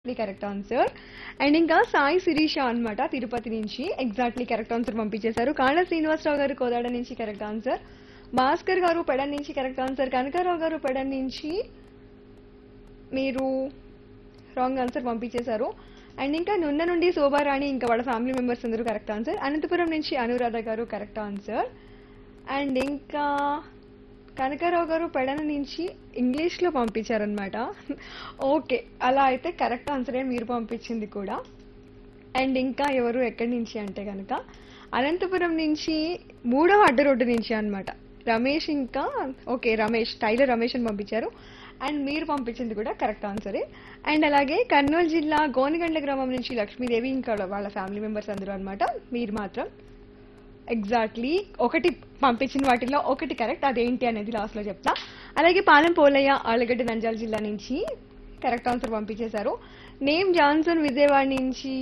correct answer and ఇంకా సాయి శిరీష అన్నమాట తిరుపతి నుంచి ఎగ్జాక్ట్లీ కరెక్ట్ ఆన్సర్ పంపించేశారు కాళ్ళ శ్రీనివాసరావు గారు కోదాడ నుంచి కరెక్ట్ ఆన్సర్ భాస్కర్ గారు పెడన్ నుంచి కరెక్ట్ ఆన్సర్ కనకారావు గారు పెడన్ నుంచి మీరు రాంగ్ ఆన్సర్ పంపించేశారు అండ్ ఇంకా నున్న నుండి శోభారాణి ఇంకా వాళ్ళ ఫ్యామిలీ మెంబర్స్ అందరూ కరెక్ట్ ఆన్సర్ అనంతపురం నుంచి అనురాధ గారు కరెక్ట్ ఆన్సర్ అండ్ ఇంకా కనకారావు గారు పెడన నుంచి ఇంగ్లీష్లో పంపించారనమాట ఓకే అలా అయితే కరెక్ట్ ఆన్సరే మీరు పంపించింది కూడా అండ్ ఇంకా ఎవరు ఎక్కడి నుంచి అంటే కనుక అనంతపురం నుంచి మూడవ అడ్డ రోడ్డు నుంచి అన్నమాట రమేష్ ఇంకా ఓకే రమేష్ టైలర్ రమేష్ అని పంపించారు అండ్ మీరు పంపించింది కూడా కరెక్ట్ ఆన్సరే అండ్ అలాగే కర్నూలు జిల్లా గోనగండ్ల గ్రామం నుంచి లక్ష్మీదేవి ఇంకా వాళ్ళ ఫ్యామిలీ మెంబర్స్ అందరూ అన్నమాట మీరు మాత్రం ఎగ్జాక్ట్లీ ఒకటి పంపించిన వాటిలో ఒకటి కరెక్ట్ అదేంటి అనేది లాస్ట్ లో చెప్తా అలాగే పాలెం పోలయ్య ఆలగడ్డ నంద్యాల జిల్లా నుంచి కరెక్ట్ ఆన్సర్ పంపించేశారు నేమ్ జాన్సన్ విజయవాడ నుంచి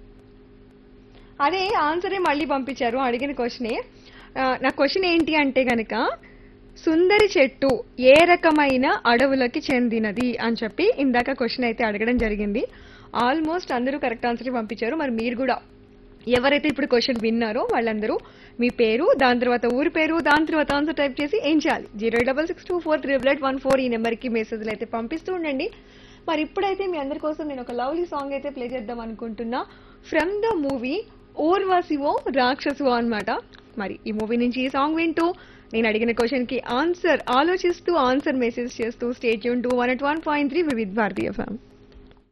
అదే ఆన్సరే మళ్ళీ పంపించారు అడిగిన క్వశ్చనే ఆ, నా క్వశ్చన్ ఏంటి అంటే గనక సుందరి చెట్టు ఏ రకమైన అడవులకి చెందినది అని చెప్పి ఇందాక క్వశ్చన్ అయితే అడగడం జరిగింది ఆల్మోస్ట్ అందరూ కరెక్ట్ ఆన్సర్ పంపించారు మరి మీరు కూడా ఎవరైతే ఇప్పుడు క్వశ్చన్ విన్నారో వాళ్ళందరూ మీ పేరు దాని తర్వాత ఊరి పేరు దాని తర్వాత ఆన్సర్ టైప్ చేసి ఏం చేయాలి zero double six two four triple eight one four ఈ నెంబర్కి మెసేజ్లు అయితే పంపిస్తూ ఉండండి మరి ఇప్పుడైతే మీ అందరి కోసం నేను ఒక లవ్లీ సాంగ్ అయితే ప్లే చేద్దాం అనుకుంటున్నా from the movie Oorvasivo Rakshasu అన్నమాట మరి ఈ మూవీ నుంచి ఈ సాంగ్ వింటూ నేను అడిగిన క్వశ్చన్ కి ఆన్సర్ ఆలోచిస్తూ ఆన్సర్ మెసేజ్ చేస్తూ స్టేట్ యూన్ to one eight one point three Vividh భారతీయ ఫ్యామ్